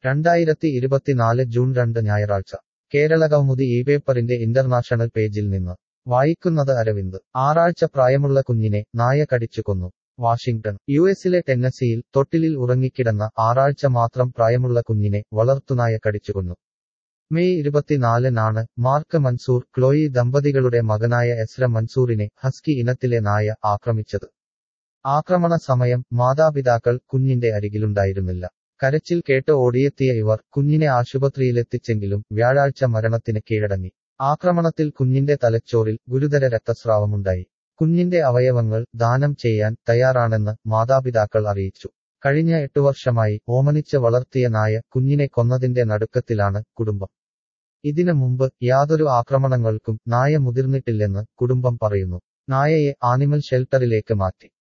രണ്ടായിരത്തി ഇരുപത്തിനാല് ജൂൺ രണ്ട് ഞായറാഴ്ച കേരളകൗമുദി ഈ പേപ്പറിന്റെ ഇന്റർനാഷണൽ പേജിൽ നിന്ന് വായിക്കുന്നത് അരവിന്ദ് ആറാഴ്ച പ്രായമുള്ള കുഞ്ഞിനെ നായ കടിച്ചു കൊന്നു വാഷിംഗ്ടൺ യു എസിലെ ടെന്നസിയിൽ തൊട്ടിലിൽ ഉറങ്ങിക്കിടന്ന ആറാഴ്ച മാത്രം പ്രായമുള്ള കുഞ്ഞിനെ വളർത്തുനായ കടിച്ചുകൊന്നു മെയ് ഇരുപത്തിനാലിനാണ് മാർക്ക് മൻസൂർ ക്ലോയി ദമ്പതികളുടെ മകനായ എസ്ര മൻസൂറിനെ ഹസ്കി ഇനത്തിലെ നായ ആക്രമിച്ചത് ആക്രമണ സമയം മാതാപിതാക്കൾ കുഞ്ഞിന്റെ അരികിലുണ്ടായിരുന്നില്ല കരച്ചിൽ കേട്ട് ഓടിയെത്തിയ ഇവർ കുഞ്ഞിനെ ആശുപത്രിയിലെത്തിച്ചെങ്കിലും വ്യാഴാഴ്ച മരണത്തിന് കീഴടങ്ങി ആക്രമണത്തിൽ കുഞ്ഞിന്റെ തലച്ചോറിൽ ഗുരുതര രക്തസ്രാവമുണ്ടായി കുഞ്ഞിന്റെ അവയവങ്ങൾ ദാനം ചെയ്യാൻ തയ്യാറാണെന്ന് മാതാപിതാക്കൾ അറിയിച്ചു കഴിഞ്ഞ എട്ടു വർഷമായി ഓമനിച്ച് വളർത്തിയ നായ കുഞ്ഞിനെ കൊന്നതിന്റെ നടുക്കത്തിലാണ് കുടുംബം ഇതിനു മുമ്പ് യാതൊരു ആക്രമണങ്ങൾക്കും നായ മുതിർന്നിട്ടില്ലെന്ന് കുടുംബം പറയുന്നു നായയെ ആനിമൽ ഷെൽട്ടറിലേക്ക് മാറ്റി